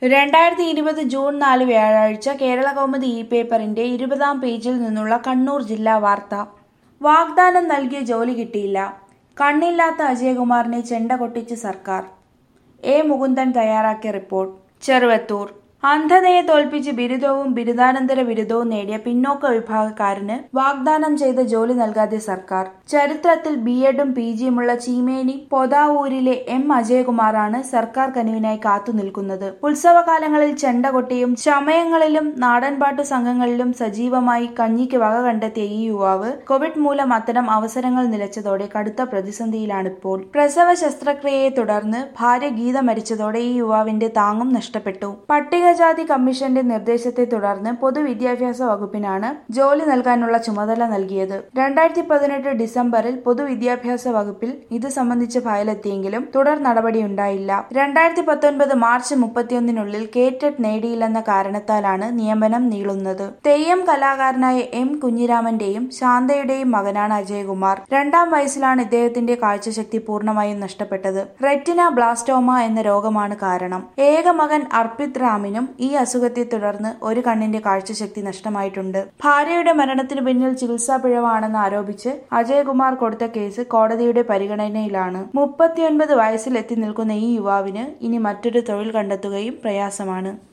രണ്ടായിരത്തി ഇരുപത് ജൂൺ നാല് വ്യാഴാഴ്ച കേരള കൗമുദി ഇ പേപ്പറിന്റെ ഇരുപതാം പേജിൽ നിന്നുള്ള കണ്ണൂർ ജില്ലാ വാർത്ത വാഗ്ദാനം നൽകിയ ജോലി കിട്ടിയില്ല കണ്ണില്ലാത്ത അജയകുമാറിനെ ചെണ്ട കൊട്ടിച്ച് സർക്കാർ എ മുകുന്ദൻ തയ്യാറാക്കിയ റിപ്പോർട്ട് ചെറുവത്തൂർ അന്ധതയെ തോൽപ്പിച്ച് ബിരുദവും ബിരുദാനന്തര ബിരുദവും നേടിയ പിന്നോക്ക വിഭാഗക്കാരന് വാഗ്ദാനം ചെയ്ത ജോലി നൽകാതെ സർക്കാർ ചരിത്രത്തിൽ ബി എഡും പി ജിയുമുള്ള ചീമേനി പൊതാവൂരിലെ എം അജയകുമാറാണ് സർക്കാർ കനിവിനായി കാത്തുനിൽക്കുന്നത് ഉത്സവകാലങ്ങളിൽ ചെണ്ട കൊട്ടിയും ചമയങ്ങളിലും നാടൻപാട്ടു സംഘങ്ങളിലും സജീവമായി കഞ്ഞിക്ക് വക കണ്ടെത്തിയ ഈ യുവാവ് കോവിഡ് മൂലം അത്തരം അവസരങ്ങൾ നിലച്ചതോടെ കടുത്ത പ്രതിസന്ധിയിലാണിപ്പോൾ പ്രസവ ശസ്ത്രക്രിയയെ തുടർന്ന് ഭാര്യ ഗീത മരിച്ചതോടെ ഈ യുവാവിന്റെ താങ്ങും നഷ്ടപ്പെട്ടു പട്ടികജാതി കമ്മീഷന്റെ നിർദ്ദേശത്തെ തുടർന്ന് പൊതുവിദ്യാഭ്യാസ വകുപ്പിനാണ് ജോലി നൽകാനുള്ള ചുമതല നൽകിയത് രണ്ടായിരത്തി പതിനെട്ട് ഡിസംബറിൽ പൊതുവിദ്യാഭ്യാസ വകുപ്പിൽ ഇത് സംബന്ധിച്ച ഫയലെത്തിയെങ്കിലും തുടർ നടപടിയുണ്ടായില്ല രണ്ടായിരത്തി പത്തൊൻപത് മാർച്ച് മുപ്പത്തിയൊന്നിനുള്ളിൽ കേറ്ററ്റ് നേടിയില്ലെന്ന കാരണത്താലാണ് നിയമനം നീളുന്നത് തെയ്യം കലാകാരനായ എം കുഞ്ഞിരാമന്റെയും ശാന്തയുടെയും മകനാണ് അജയകുമാർ രണ്ടാം വയസ്സിലാണ് ഇദ്ദേഹത്തിന്റെ കാഴ്ചശക്തി പൂർണ്ണമായും നഷ്ടപ്പെട്ടത് റെറ്റിന ബ്ലാസ്റ്റോമ എന്ന രോഗമാണ് കാരണം ഏക മകൻ അർപ്പിത് റാമിനും ഈ അസുഖത്തെ തുടർന്ന് ഒരു കണ്ണിന്റെ കാഴ്ചശക്തി നഷ്ടമായിട്ടുണ്ട് ഭാര്യയുടെ മരണത്തിന് പിന്നിൽ ചികിത്സാ പിഴവാണെന്ന് ആരോപിച്ച് അജയകുമാർ കൊടുത്ത കേസ് കോടതിയുടെ പരിഗണനയിലാണ് മുപ്പത്തിയൊൻപത് വയസ്സിൽ എത്തി നിൽക്കുന്ന ഈ യുവാവിന് ഇനി മറ്റൊരു തൊഴിൽ കണ്ടെത്തുകയും പ്രയാസമാണ്